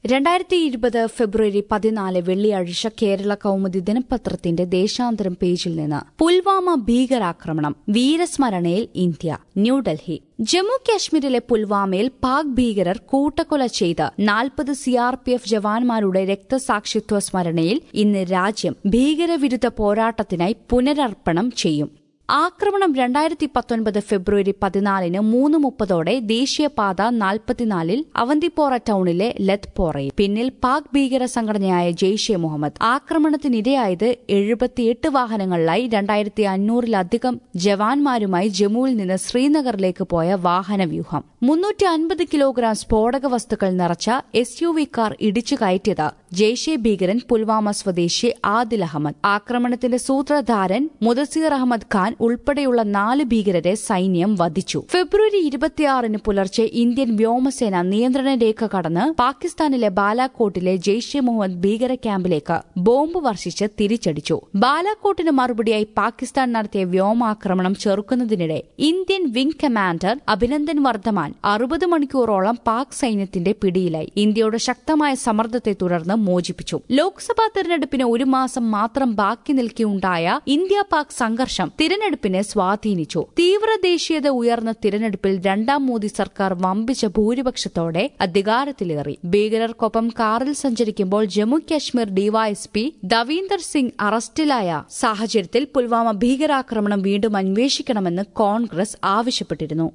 രണ്ടായിരത്തി ഇരുപത് ഫെബ്രുവരി പതിനാല് വെള്ളിയാഴ്ച കേരള കൌമുദി ദിനപത്രത്തിന്റെ ദേശാന്തരം പേജിൽ നിന്ന് പുൽവാമ ഭീകരാക്രമണം വീരസ്മരണയിൽ ഇന്ത്യ ന്യൂഡൽഹി ജമ്മു കാശ്മീരിലെ പുൽവാമയിൽ പാക് ഭീകരർ കൂട്ടക്കൊല ചെയ്ത് നാൽപ്പത് സിആർപിഎഫ് ജവാന്മാരുടെ രക്തസാക്ഷിത്വ സ്മരണയിൽ ഇന്ന് രാജ്യം ഭീകരവിരുദ്ധ പോരാട്ടത്തിനായി പുനരർപ്പണം ചെയ്യും ആക്രമണം രണ്ടായിരത്തി പത്തൊൻപത് ഫെബ്രുവരി പതിനാലിന് മൂന്ന് മുപ്പതോടെ ദേശീയപാത നാൽപ്പത്തിനാലിൽ അവന്തിപ്പോറ ടൌണിലെ ലത്പോറയിൽ പിന്നിൽ പാക് ഭീകര സംഘടനയായ ജെയ്ഷെ മുഹമ്മദ് ആക്രമണത്തിനിരയായത് എഴുപത്തിയെട്ട് വാഹനങ്ങളിലായി രണ്ടായിരത്തി അഞ്ഞൂറിലധികം ജവാന്മാരുമായി ജമ്മുവിൽ നിന്ന് ശ്രീനഗറിലേക്ക് പോയ വാഹനവ്യൂഹം മുന്നൂറ്റി അൻപത് കിലോഗ്രാം സ്ഫോടക വസ്തുക്കൾ നിറച്ച എസ് യു വി കാർ ഇടിച്ചു കയറ്റിയത് ജെയ്ഷെ ഭീകരൻ പുൽവാമ സ്വദേശി ആദിൽ അഹമ്മദ് ആക്രമണത്തിന്റെ സൂത്രധാരൻ മുദസീർ അഹമ്മദ് ഖാൻ ഉൾപ്പെടെയുള്ള നാല് ഭീകരരെ സൈന്യം വധിച്ചു ഫെബ്രുവരി ഇരുപത്തിയാറിന് പുലർച്ചെ ഇന്ത്യൻ വ്യോമസേന നിയന്ത്രണ രേഖ കടന്ന് പാകിസ്ഥാനിലെ ബാലാക്കോട്ടിലെ ജെയ്ഷെ മുഹമ്മദ് ഭീകര ക്യാമ്പിലേക്ക് ബോംബ് വർഷിച്ച് തിരിച്ചടിച്ചു ബാലാക്കോട്ടിന് മറുപടിയായി പാകിസ്ഥാൻ നടത്തിയ വ്യോമാക്രമണം ചെറുക്കുന്നതിനിടെ Indian wing commander Abhinandan Varthaman അറുപത് മണിക്കൂറോളം പാക് സൈന്യത്തിന്റെ പിടിയിലായി ഇന്ത്യയുടെ ശക്തമായ സമ്മർദ്ദത്തെ തുടർന്ന് മോചിപ്പിച്ചു ലോക്സഭാ തെരഞ്ഞെടുപ്പിന് ഒരു മാസം മാത്രം ബാക്കി നിൽക്കെയുണ്ടായ ഇന്ത്യ പാക് സംഘർഷം തിരഞ്ഞെടുപ്പിനെ സ്വാധീനിച്ചു തീവ്ര ദേശീയത ഉയർന്ന തിരഞ്ഞെടുപ്പിൽ രണ്ടാം മോദി സർക്കാർ വമ്പിച്ച ഭൂരിപക്ഷത്തോടെ അധികാരത്തിലേറി ഭീകരർക്കൊപ്പം കാറിൽ സഞ്ചരിക്കുമ്പോൾ ജമ്മു കാശ്മീർ ഡിവൈഎസ്പി ദവീന്ദർ സിംഗ് അറസ്റ്റിലായ സാഹചര്യത്തിൽ പുൽവാമ ഭീകരാക്രമണം വീണ്ടും അന്വേഷിക്കണമെന്ന് കോൺഗ്രസ് ആവശ്യപ്പെട്ടിരുന്നു